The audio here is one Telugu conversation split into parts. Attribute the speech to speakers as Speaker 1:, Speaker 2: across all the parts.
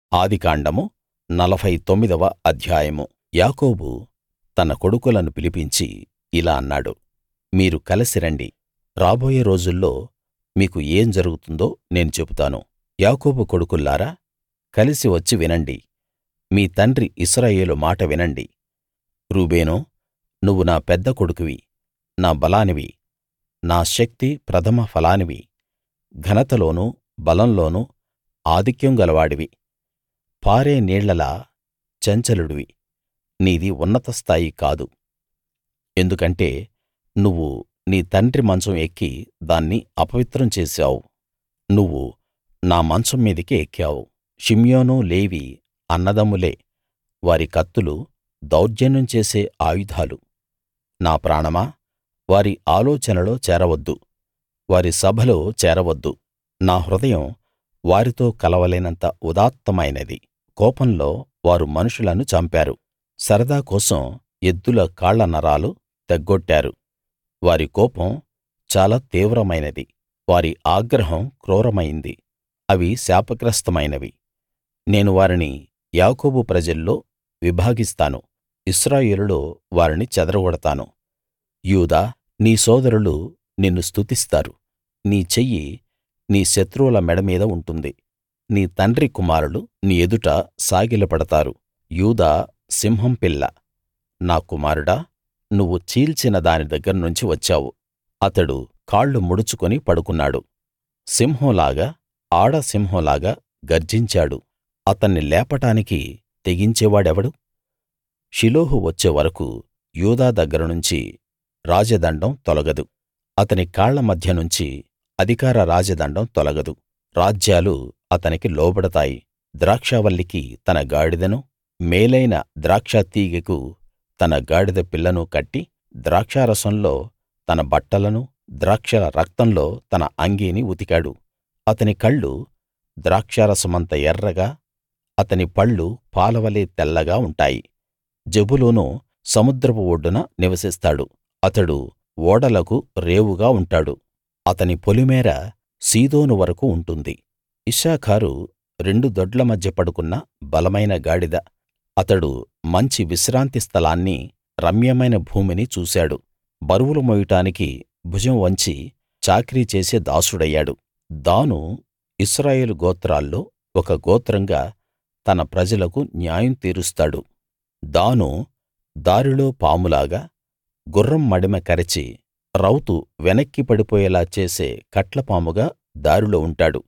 Speaker 1: ఆదికాండము నలభై తొమ్మిదవ అధ్యాయము యాకోబు తన కొడుకులను పిలిపించి ఇలా అన్నాడు మీరు కలసి రండి రాబోయే రోజుల్లో మీకు ఏం జరుగుతుందో నేను చెబుతాను యాకోబు కొడుకుల్లారా కలిసి వచ్చి వినండి మీ తండ్రి ఇశ్రాయేలు మాట వినండి రూబేనూ నువ్వు నా పెద్ద కొడుకువి నా బలానివి నా శక్తి ప్రథమ ఫలానివి ఘనతలోనూ బలంలోనూ ఆధిక్యం గలవాడివి పారే నీళ్లలా చంచలుడివి నీది ఉన్నత స్థాయి కాదు ఎందుకంటే నువ్వు నీ తండ్రి మంచం ఎక్కి దాన్ని అపవిత్రం చేశావు నువ్వు నా మంచం మీదికి ఎక్కావు షిమ్యోను లేవి అన్నదమ్ములే వారి కత్తులు దౌర్జన్యం చేసే ఆయుధాలు నా ప్రాణమా వారి ఆలోచనలో చేరవద్దు వారి సభలో చేరవద్దు నా హృదయం వారితో కలవలేనంత ఉదాత్తమైనది కోపంలో వారు మనుషులను చంపారు సరదా కోసం ఎద్దుల కాళ్ల నరాలు తెగ్గొట్టారు వారి కోపం చాలా తీవ్రమైనది వారి ఆగ్రహం క్రూరమైంది అవి శాపగ్రస్తమైనవి నేను వారిని యాకోబు ప్రజల్లో విభాగిస్తాను ఇశ్రాయేలులో వారిని చెదరగొడతాను యూదా నీ సోదరులు నిన్ను స్తుతిస్తారు నీ చెయ్యి నీ శత్రువుల మెడ మీద ఉంటుంది నీ తండ్రి కుమారులు నీ ఎదుట సాగిలపడతారు యూదా సింహం పిల్ల నా కుమారుడా నువ్వు చీల్చిన దాని దగ్గర్నుంచి వచ్చావు అతడు కాళ్ళు ముడుచుకుని పడుకున్నాడు సింహంలాగా ఆడ సింహంలాగా గర్జించాడు అతన్ని లేపడానికి తెగించేవాడెవడు షిలోహు వచ్చే వరకూ యూదా దగ్గరనుంచి రాజదండం తొలగదు అతని కాళ్ల మధ్య నుంచి అధికార రాజదండం తొలగదు రాజ్యాలు అతనికి లోబడతాయి ద్రాక్షావల్లికి తన గాడిదను మేలైన ద్రాక్షతీగెకు తన గాడిద పిల్లను కట్టి ద్రాక్షారసంలో తన బట్టలను ద్రాక్షల రక్తంలో తన అంగీని ఉతికాడు అతని కళ్ళు ద్రాక్షారసమంత ఎర్రగా అతని పళ్ళు పాలవలే తెల్లగా ఉంటాయి జెబూలూను సముద్రపు ఒడ్డున నివసిస్తాడు అతడు ఓడలకు రేవుగా ఉంటాడు అతని పొలిమేర సీదోను వరకూ ఉంటుంది ఇశ్శాఖారు రెండు దొడ్ల మధ్య పడుకున్న బలమైన గాడిద అతడు మంచి విశ్రాంతి స్థలాన్నీ రమ్యమైన భూమిని చూశాడు బరువులు మోయడానికి భుజం వంచి చాకిరీ చేసే దాసుడయ్యాడు దాను ఇశ్రాయేలు గోత్రాల్లో ఒక గోత్రంగా తన ప్రజలకు న్యాయం తీరుస్తాడు దాను దారిలో పాములాగా గుర్రం మడిమ కరచి రౌతు వెనక్కి పడిపోయేలా చేసే కట్లపాముగా దారిలో ఉంటాడు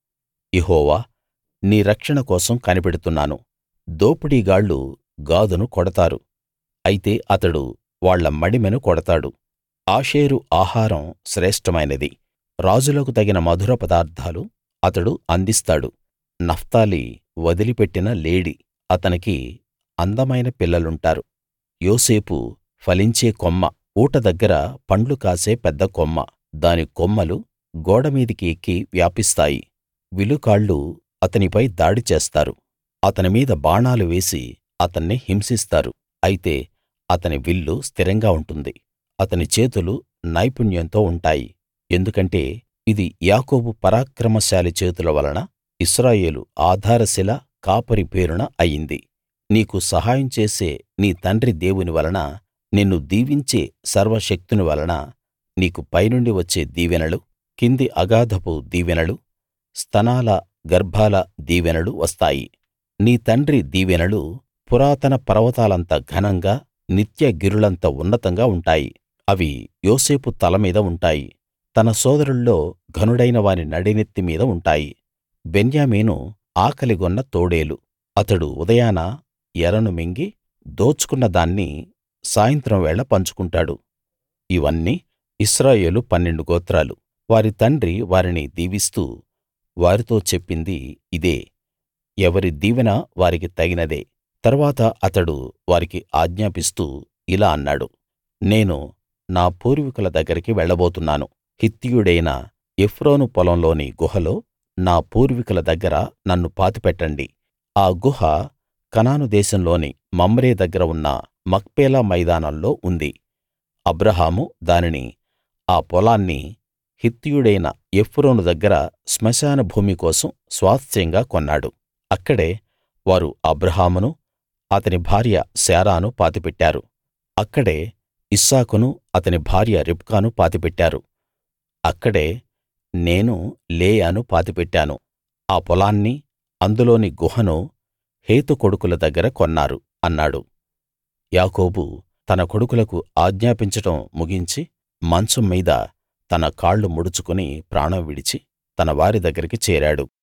Speaker 1: యెహోవా నీ రక్షణ కోసం కనిపెడుతున్నాను దోపిడీగాళ్ళు గాదును కొడతారు అయితే అతడు వాళ్ళ మడిమెను కొడతాడు ఆషేరు ఆహారం శ్రేష్ఠమైనది రాజులకు తగిన మధుర పదార్థాలు అతడు అందిస్తాడు నఫ్తాలి వదిలిపెట్టిన లేడి అతనికి అందమైన పిల్లలుంటారు యోసేపు ఫలించే కొమ్మ ఊట దగ్గర పండ్లు కాసే పెద్ద కొమ్మ దాని కొమ్మలు గోడ మీదికి ఎక్కి వ్యాపిస్తాయి విలుకాళ్ళు అతనిపై దాడి చేస్తారు అతని మీద బాణాలు వేసి అతన్ని హింసిస్తారు అయితే అతని విల్లు స్థిరంగా ఉంటుంది అతని చేతులు నైపుణ్యంతో ఉంటాయి ఎందుకంటే ఇది యాకోబు పరాక్రమశాలి చేతుల వలన ఇశ్రాయేలు ఆధారశిల కాపరి పేరున అయింది నీకు సహాయం చేసే నీ తండ్రి దేవుని వలన నిన్ను దీవించే సర్వశక్తుని వలన నీకు పైనుండి వచ్చే దీవెనలు కింది అగాధపు దీవెనలు స్తనాల గర్భాల దీవెనలు వస్తాయి నీ తండ్రి దీవెనలు పురాతన పర్వతాలంత ఘనంగా నిత్య గిరులంత ఉన్నతంగా ఉంటాయి అవి యోసేపు తల మీద ఉంటాయి తన సోదరుల్లో ఘనుడైన వాని నడినెత్తి మీద ఉంటాయి బెన్యామీను ఆకలిగొన్న తోడేలు అతడు ఉదయాన ఎరను మింగి దోచుకున్న దాన్ని సాయంత్రం వేళ పంచుకుంటాడు ఇవన్నీ ఇశ్రాయేలు పన్నెండు గోత్రాలు వారి తండ్రి వారిని దీవిస్తూ వారితో చెప్పింది ఇదే ఎవరి దీవెన వారికి తగినదే తరువాత అతడు వారికి ఆజ్ఞాపిస్తూ ఇలా అన్నాడు నేను నా పూర్వీకుల దగ్గరికి వెళ్ళబోతున్నాను హిత్తీయుడైన ఎఫ్రోను పొలంలోని గుహలో నా పూర్వీకుల దగ్గర నన్ను పాతిపెట్టండి ఆ గుహ కనాను దేశంలోని మమ్రే దగ్గర ఉన్న మక్పేలా మైదానంలో ఉంది అబ్రాహాము దానిని ఆ పొలాన్ని హిత్తీయుడైన ఎఫ్రోను దగ్గర శ్మశాన భూమి కోసం స్వాస్థ్యంగా కొన్నాడు అక్కడే వారు అబ్రాహామును అతని భార్య శారాను పాతిపెట్టారు అక్కడే ఇస్సాకును అతని భార్య రిబ్కాను పాతిపెట్టారు అక్కడే నేను లేయాను పాతిపెట్టాను ఆ పొలాన్నీ అందులోని గుహను హేతు కొడుకుల దగ్గర కొన్నారు అన్నాడు యాకోబు తన కొడుకులకు ఆజ్ఞాపించడం ముగించి మంచం మీద తన కాళ్ళు ముడుచుకుని ప్రాణం విడిచి తన వారి దగ్గరికి చేరాడు